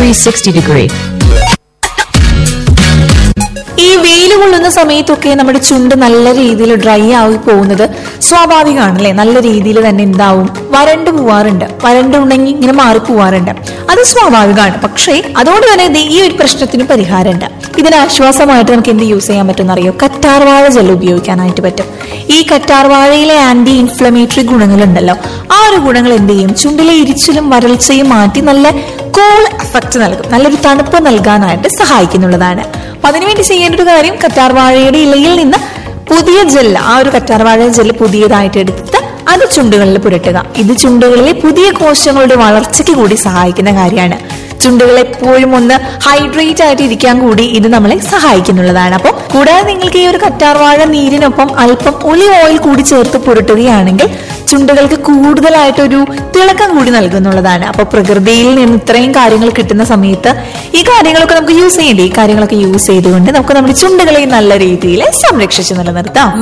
360 degree. ഈ വെയിൽ കൊള്ളുന്ന സമയത്തൊക്കെ നമ്മുടെ ചുണ്ട് നല്ല രീതിയിൽ ഡ്രൈ ആയി പോകുന്നത് സ്വാഭാവികമാണ് അല്ലെ നല്ല രീതിയിൽ തന്നെ എന്താവും വരണ്ടു പോവാറുണ്ട് വരണ്ടുണ്ടെങ്കിൽ ഇങ്ങനെ മാറി പോവാറുണ്ട് അത് സ്വാഭാവികമാണ് പക്ഷേ അതുകൊണ്ട് തന്നെ ദേ ഈ ഒരു പ്രശ്നത്തിന് പരിഹാരമുണ്ട് ഇതിന് ആശ്വാസമായിട്ട് നമുക്ക് എന്ത് യൂസ് ചെയ്യാൻ പറ്റും അറിയോ കറ്റാർവാഴ ജെൽ ഉപയോഗിക്കാനായിട്ട് പറ്റും ഈ കറ്റാർവാഴയിലെ ആന്റി ഇൻഫ്ലമേറ്ററി ഗുണങ്ങളുണ്ടല്ലോ ആ ഒരു ഗുണങ്ങൾ എന്ത് ചെയ്യും ചുണ്ടിലെ ഇരിച്ചിലും വരൾച്ചയും മാറ്റി നല്ല കൂൾ എഫക്റ്റ് നൽകും നല്ലൊരു തണുപ്പ് നൽകാനായിട്ട് സഹായിക്കുന്നുള്ളതാണ് അപ്പൊ അതിനുവേണ്ടി ചെയ്യേണ്ട ഒരു കാര്യം കറ്റാർവാഴയുടെ ഇലയിൽ നിന്ന് പുതിയ ജെല്ല് ആ ഒരു കറ്റാർവാഴ ജെല്ല് പുതിയതായിട്ട് എടുത്ത് അത് ചുണ്ടുകളിൽ പുരട്ടുക ഇത് ചുണ്ടുകളിലെ പുതിയ കോശങ്ങളുടെ വളർച്ചയ്ക്ക് കൂടി സഹായിക്കുന്ന കാര്യമാണ് ചുണ്ടുകൾ എപ്പോഴും ഒന്ന് ഹൈഡ്രേറ്റ് ആയിട്ട് ഇരിക്കാൻ കൂടി ഇത് നമ്മളെ സഹായിക്കുന്നുള്ളതാണ് അപ്പോൾ കൂടാതെ നിങ്ങൾക്ക് ഈ ഒരു കറ്റാർവാഴ നീരിനൊപ്പം അല്പം ഒലി ഓയിൽ കൂടി ചേർത്ത് പുരട്ടുകയാണെങ്കിൽ ചുണ്ടുകൾക്ക് കൂടുതലായിട്ടൊരു തിളക്കം കൂടി നൽകുന്നുള്ളതാണ് അപ്പോൾ പ്രകൃതിയിൽ നിന്ന് ഇത്രയും കാര്യങ്ങൾ കിട്ടുന്ന സമയത്ത് ഈ കാര്യങ്ങളൊക്കെ നമുക്ക് യൂസ് ചെയ്യേണ്ടേ ഈ കാര്യങ്ങളൊക്കെ യൂസ് ചെയ്തുകൊണ്ട് നമുക്ക് നമ്മുടെ ചുണ്ടുകളെ നല്ല രീതിയിൽ സംരക്ഷിച്ച് നിലനിർത്താം